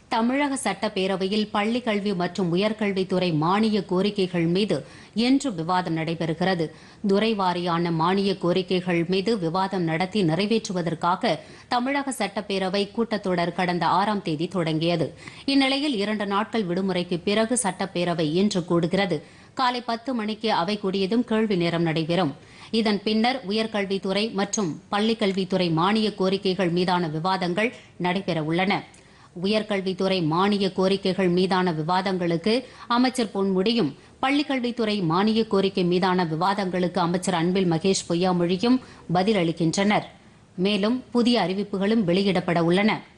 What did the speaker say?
தமிழக சட்டப்பேரவையில் பள்ளிக் கல்வி மற்றும் உயர்கல்வித்துறை மானிய கோரிக்கைகள் மீது இன்று விவாதம் நடைபெறுகிறது துறை வாரியான மானிய கோரிக்கைகள் மீது விவாதம் நடத்தி நிறைவேற்றுவதற்காக தமிழக சட்டப்பேரவை கூட்டத்தொடர் கடந்த ஆறாம் தேதி தொடங்கியது இந்நிலையில் இரண்டு நாட்கள் விடுமுறைக்கு பிறகு சட்டப்பேரவை இன்று கூடுகிறது காலை பத்து மணிக்கு அவை கூடியதும் கேள்வி நேரம் நடைபெறும் இதன் பின்னர் உயர்கல்வித்துறை மற்றும் பள்ளிக்கல்வித்துறை மானிய கோரிக்கைகள் மீதான விவாதங்கள் நடைபெறவுள்ளன உயர்கல்வித்துறை மானிய கோரிக்கைகள் மீதான விவாதங்களுக்கு அமைச்சர் பொன்முடியும் பள்ளிக்கல்வித்துறை மானிய கோரிக்கை மீதான விவாதங்களுக்கு அமைச்சர் அன்பில் மகேஷ் பொய்யாமொழியும் பதிலளிக்கின்றனர் மேலும் புதிய அறிவிப்புகளும் வெளியிடப்பட உள்ளன